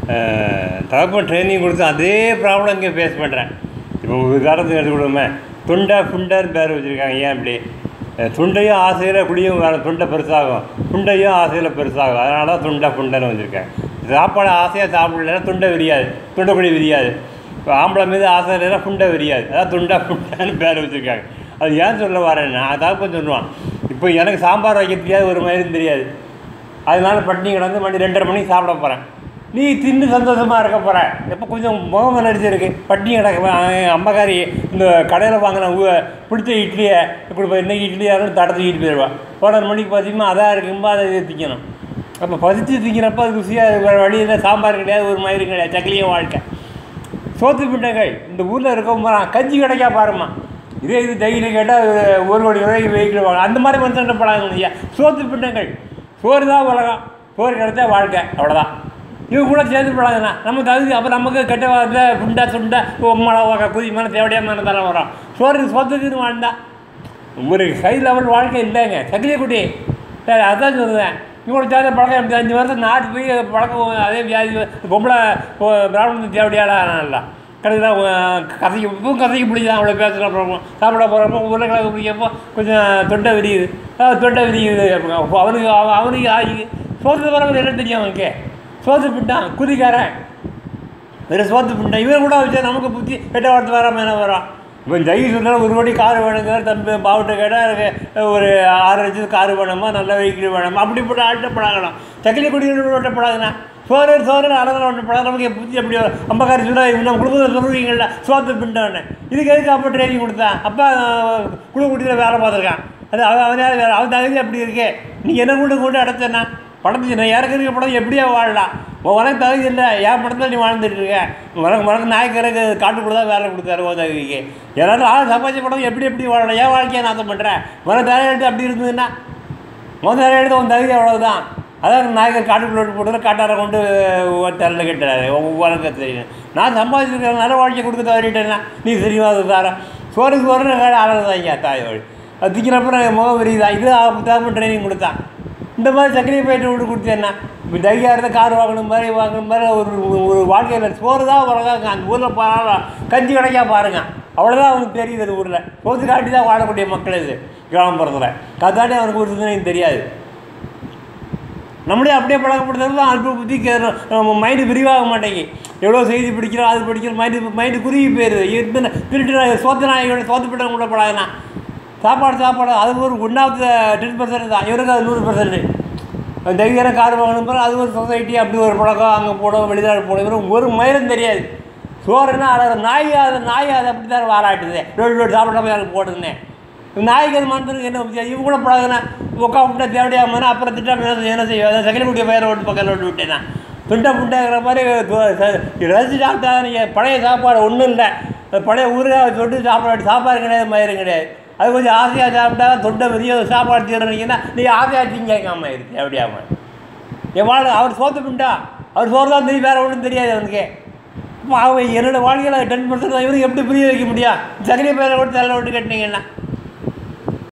தகப்பன் ட்ரைனிங் கொடுத்து அதே ப்ராப்ளம் இங்கே ஃபேஸ் பண்ணுறேன் இப்போ உதாரணத்துக்கு எடுத்துக்கிடுவோமே துண்டா புண்டர் பேர் வச்சுருக்காங்க ஏன் இப்படி அஹ் துண்டையும் ஆசையில் குடியும் வேறு துண்டை பெருசாகும் துண்டையும் ஆசையில் பெருசாகும் அதனால தான் துண்டை புண்டைன்னு வச்சுருக்கேன் சாப்பாடு ஆசையாக சாப்பிடலன்னா துண்டை விரியாது துண்டைக்குடி விரியாது இப்போ ஆம்பளை மீது ஆசை இல்லைன்னா புண்டை விரியாது அதான் துண்டா புண்டைன்னு பேர் வச்சுருக்காங்க அது ஏன் சொல்ல வரேன்னா அதான் சொல்லுவான் இப்போ எனக்கு சாம்பார் வைக்க தெரியாது ஒரு மயிரும் தெரியாது அதனால பட்டினி கிடந்து மணி ரெண்டரை மணிக்கு சாப்பிட போகிறேன் நீ தின்னு சந்தோஷமாக இருக்க போகிற எப்போ கொஞ்சம் முகம் நடிச்சிருக்கு பட்டினி கிடக்க அம்மக்காரி இந்த கடையில் வாங்கின ஊ பிடிச்ச இட்லியை இப்படி இன்னைக்கு இட்லியாக தடத்தை ஈட்டு போயிடுவான் பன்னெண்டு மணிக்கு பார்த்தீங்கன்னா அதான் இருக்கும்போது அதை திங்கணும் அப்போ பசித்து திங்கிறப்ப அது ருசியாக வேறு வழியில் சாம்பார் கிடையாது ஒரு மயிறு கிடையாது சக்கிலியும் வாழ்க்கை சோத்து பிண்டங்கள் இந்த ஊரில் இருக்கவங்க கஞ்சி கிடைக்கா பாருமா இதே இது டெய்லி கேட்டால் ஒரு கோடி ரூபாய்க்கு வெஹிக்கிள் வாங்க அந்த மாதிரி மனுஷன் பழங்க ஐயா சோத்து பிண்டங்கள் சோறு தான் உலகம் சோறு கிடைச்சா வாழ்க்கை அவ்வளோதான் இவங்க கூட சேர்ந்து பழகுனா நம்ம தகுதி அப்போ நமக்கு கெட்ட வார்த்தை புண்டா சுண்டா உம்மளை வாக்க குதி மேலே தேவையான தானே வரோம் சோறு சொத்துக்குன்னு வாழ்ந்தா ஒரு ஹை லெவல் வாழ்க்கை இல்லைங்க சக்கிலியக்குட்டி சரி அதான் சொல்லுவேன் இவங்களோட சேர்ந்த பழக்கம் எப்படி அஞ்சு வருஷம் நாட்டு போய் பழக்கம் அதே வியாதி பொம்பளை பிராமணத்து தேவடியாளா நல்லா கடைசியில் கதைக்கு இப்பவும் கதைக்கு பிடிச்சதான் அவ்வளோ பேசுகிற அப்புறம் சாப்பிட போகிறப்போ உருளைக்கிழங்கு பிடிக்கிறப்போ கொஞ்சம் தொண்டை விரியுது அஹ் தொண்டை விரியுது அப்போ அவனுக்கு அவன் அவனுக்கு ஆகி சோத்து வரவங்க என்ன தெரியும் அவனுக்கு சோத்து பிட்டான் குதிக்காரன் வெறும் சோத்து பிட்டான் இவன் கூட வச்சா நமக்கு புத்தி கெட்ட வார்த்தை வராமல் என்ன வரும் இப்போ ஜெய் சொன்னால் ஒரு கோடி கார் வேணுங்க தம்பி பாவட்ட கேட்டால் ஒரு ஆறு லட்சத்துக்கு கார் வேணுமா நல்ல வெஹிக்கிள் வேணுமா அப்படிப்பட்ட ஆள்கிட்ட பழகணும் சக்கிலி குடியோட பழகினா சோறு சோறு அழகாக ஒன்று பழக நமக்கு புத்தி அப்படி அம்பக்காரி சொன்னா நம்ம குடும்பத்தை சொல்லுவீங்கள்ல சோத்து பிண்டோன்னு இதுக்கு எதுக்கு அப்போ ட்ரைனிங் கொடுத்தான் அப்பா குழு குட்டியில் வேலை பார்த்துருக்கான் அது அவன் அவனே வேறு அவன் தகுதி அப்படி இருக்கே நீ என்ன கொண்டு கொண்டு அடைச்சேன்னா படத்துக்கு நான் யாருக்கு இருக்க படம் எப்படியா வாழலாம் உனக்கு தகுதி இல்லை என் படத்தில் நீ வாழ்ந்துட்டு இருக்க உனக்கு உனக்கு நாயக்கருக்கு காட்டுக்குள்ள தான் வேலை கொடுத்தாரு ஓ தகுதிக்கு எல்லாரும் ஆள் சம்பாதிச்ச படம் எப்படி எப்படி வாழலாம் ஏன் வாழ்க்கையை நாசம் பண்ணுறேன் உனக்கு தலையெழுத்து அப்படி இருந்ததுன்னா முதல் தலையெழுத்து உன் தகுதி அவ்வளவுதான் அதான் நாயக்கர் காட்டுக்குள்ள விட்டு போட்டு காட்டாரை கொண்டு தரல கட்டுறாரு உனக்கு தெரியும் நான் சம்பாதிச்சிருக்கிற நல்ல வாழ்க்கை கொடுக்க தவறிட்டேன்னா நீ தெரியுமா அது தார சோறு சோறுன்னு அழகுதாங்க தாயோடு அது திக்கிறப்ப முகம் விரியுதா இது தான் ட்ரைனிங் கொடுத்தான் இந்த மாதிரி சக்கரை போயிட்டு விட்டு கொடுத்தேன்னா இப்போ தைரியம் இருந்தால் கார் வாங்கணும் மாதிரி வாங்கணும் மாதிரி ஒரு ஒரு வாழ்க்கையில் சோறு தான் உலகம் அந்த ஊரில் பாருங்க கஞ்சி கிடைக்கா பாருங்க அவ்வளோதான் அவனுக்கு தெரியுது அந்த ஊரில் சோத்து காட்டி தான் வாழக்கூடிய மக்கள் இது கிராமப்புறத்தில் கதாட்டி அவனுக்கு ஒரு சிந்தனையும் தெரியாது நம்மளே அப்படியே பழக்கப்படுத்துறது தான் அல்ப புத்தி நம்ம மைண்டு விரிவாக மாட்டேங்கி எவ்வளோ செய்தி பிடிக்கிறோம் அது பிடிக்கிறோம் மைண்டு மைண்டு குறுகி போயிடுது இத்தனை திருட்டு நாய் சோத்து நாயோட சோத்து பிட்டம் கூட பழகினா சாப்பாடு சாப்பாடு அது ஒரு ஒன்றாவது டென் பர்சன்ட் தான் இவருக்கு அது நூறு பர்சன்ட் தைரியம் கார் வாங்கணும் பிறகு அது ஒரு சொசைட்டி அப்படி ஒரு பழக்கம் அங்கே போடும் வெளிநாடு போடும் இவரும் ஒரு மயிலும் தெரியாது சோறுன்னா அதை நாய் அதை நாய் அதை அப்படி தான் வாராட்டுது ரெண்டு ரெண்டு சாப்பிட போய் எனக்கு போட்டுருந்தேன் நாய்க்கு அது மனுஷனுக்கு என்ன வித்தியாசம் இவங்க கூட பழகுனா உட்கா விட்டா தேவையாமனா அப்புறம் திட்டம் என்ன என்ன செய்யும் அதை செகண்ட் குட்டியை பயிரை ஓட்டு பக்கம் ஓட்டு விட்டேன் துண்டை புண்டைங்கிற மாதிரி ரசித்து சாப்பிட்டா நீங்கள் பழைய சாப்பாடு ஒன்றும் இல்லை பழைய ஊறுகாய் தொட்டு சாப்பாடு சாப்பாடு கிடையாது மயிரும் கிடையாது அது கொஞ்சம் ஆசையாக சாப்பிட்டா தொண்டை பெரிய சாப்பாடு தீரணிங்கன்னா நீங்கள் ஆசையாக திங்காம இருக்கு எப்படியாம என் வாழ் அவர் சோத்து பிண்டா அவர் சோறு தான் தெரியும் வேறு ஒன்றும் தெரியாது அவனுக்கு அப்போ அவன் என்னோடய வாழ்க்கையில் டென் பர்சன்ட் இவருக்கு எப்படி புரிய வைக்க முடியும் சகரிய பேரை விட்டு தலை விட்டு கட்டினீங்கன்னா